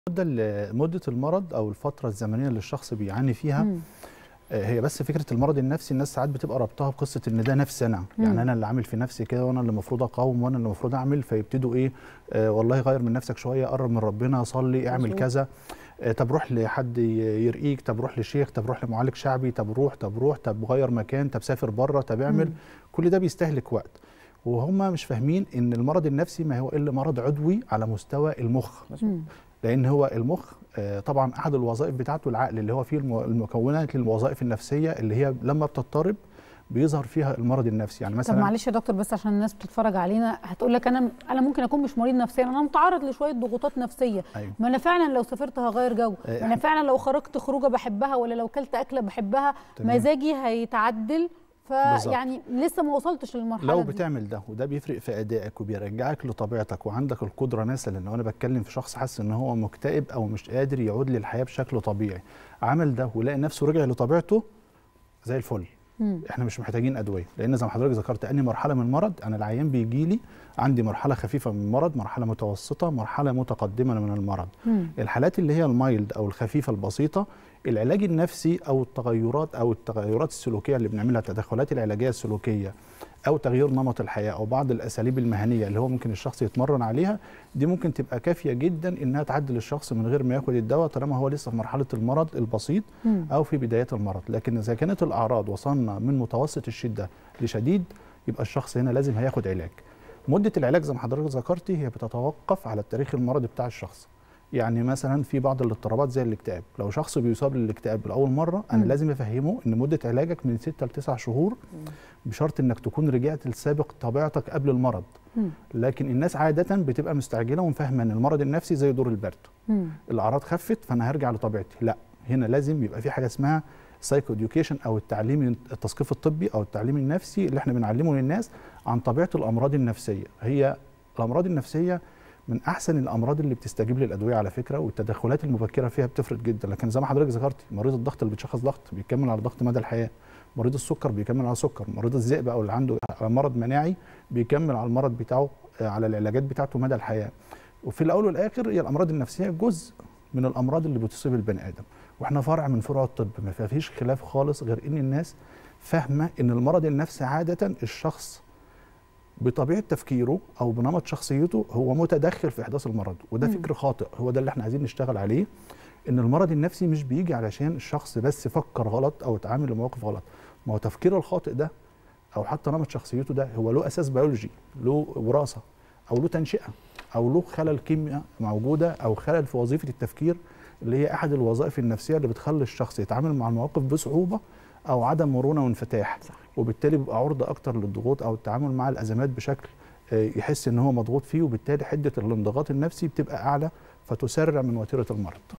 المده مده المرض او الفتره الزمنيه اللي الشخص بيعاني فيها مم. آه، هي بس فكره المرض النفسي الناس ساعات بتبقى ربطها بقصه ان ده نفسي انا مم. يعني انا اللي عامل في نفسي كده وانا اللي المفروض اقاوم وانا اللي المفروض اعمل فيبتدوا ايه آه والله غير من نفسك شويه قرب من ربنا صلي اعمل مظبوط. كذا آه طب روح لحد ي- يرقيك طب روح لشيخ طب روح لمعالج شعبي طب روح طب روح طب غير مكان طب سافر بره طب اعمل مم. كل ده بيستهلك وقت وهم مش فاهمين ان المرض النفسي ما هو الا مرض عضوي على مستوى المخ مم. لان هو المخ آه، طبعا احد الوظائف بتاعته العقل اللي هو فيه الم- المكونات للوظائف النفسيه اللي هي لما بتضطرب بيظهر فيها المرض النفسي يعني طب مثلا معلش يا دكتور بس عشان الناس بتتفرج علينا هتقول لك انا انا ممكن اكون مش مريض نفسيا انا متعرض لشويه ضغوطات نفسيه أيوة. ما انا فعلا لو سافرت هغير جو آه، ما انا فعلا لو خرجت خروجه بحبها ولا لو كلت اكله بحبها تمام. مزاجي هيتعدل بالظبط. فيعني لسه ما وصلتش للمرحله لو دي. بتعمل ده وده بيفرق في ادائك وبيرجعك لطبيعتك وعندك القدره مثلا لو انا بتكلم في شخص حاسس ان هو مكتئب او مش قادر يعود للحياه بشكل طبيعي عمل ده ولقى نفسه رجع لطبيعته زي الفل مم. احنا مش محتاجين ادويه لان زي ما حضرتك ذكرت اني مرحله من المرض انا العيان بيجي لي عندي مرحله خفيفه من المرض مرحله متوسطه مرحله متقدمه من المرض مم. الحالات اللي هي المايلد او الخفيفه البسيطه العلاج النفسي او التغيرات او التغيرات السلوكيه اللي بنعملها التدخلات العلاجيه السلوكيه او تغيير نمط الحياه او بعض الاساليب المهنيه اللي هو ممكن الشخص يتمرن عليها دي ممكن تبقى كافيه جدا انها تعدل الشخص من غير ما ياخد الدواء طالما هو لسه في مرحله المرض البسيط مم. او في بدايات المرض لكن اذا كانت الاعراض وصلنا من متوسط الشده لشديد يبقى الشخص هنا لازم هياخد علاج مده العلاج زي ما حضرتك ذكرتي هي بتتوقف على التاريخ المرضي بتاع الشخص يعني مثلا في بعض الاضطرابات زي الاكتئاب لو شخص بيصاب بالاكتئاب لاول مره انا مم. لازم افهمه ان مده علاجك من 6 ل 9 شهور بشرط انك تكون رجعت لسابق طبيعتك قبل المرض مم. لكن الناس عاده بتبقى مستعجله وفاهمه ان المرض النفسي زي دور البرد مم. الاعراض خفت فانا هرجع لطبيعتي لا هنا لازم يبقى في حاجه اسمها سايكو اديوكيشن او التعليم التثقيف الطبي او التعليم النفسي اللي احنا بنعلمه للناس عن طبيعه الامراض النفسيه هي الامراض النفسيه من احسن الامراض اللي بتستجيب للادويه على فكره والتدخلات المبكره فيها بتفرق جدا لكن زي ما حضرتك ذكرتي مريض الضغط اللي بيتشخص ضغط بيكمل على ضغط مدى الحياه مريض السكر بيكمل على سكر مريض الذئب او اللي عنده مرض مناعي بيكمل على المرض بتاعه آه، على العلاجات بتاعته مدى الحياه وفي الاول والاخر هي الامراض النفسيه جزء من الامراض اللي بتصيب البني ادم واحنا فرع من فروع الطب ما فيش خلاف خالص غير ان الناس فاهمه ان المرض النفسي عاده الشخص بطبيعه تفكيره او بنمط شخصيته هو متدخل في احداث المرض وده مم. فكر خاطئ هو ده اللي احنا عايزين نشتغل عليه ان المرض النفسي مش بيجي علشان الشخص بس فكر غلط او اتعامل لمواقف غلط ما هو تفكيره الخاطئ ده او حتى نمط شخصيته ده هو له اساس بيولوجي له وراثه او له تنشئه او له خلل كيمياء موجوده او خلل في وظيفه التفكير اللي هي احد الوظائف النفسيه اللي بتخلي الشخص يتعامل مع المواقف بصعوبه او عدم مرونه وانفتاح صح. وبالتالي بيبقى عرضه اكتر للضغوط او التعامل مع الازمات بشكل آه، يحس ان هو مضغوط فيه وبالتالي حده الانضغاط النفسي بتبقى اعلى فتسرع من وتيره المرض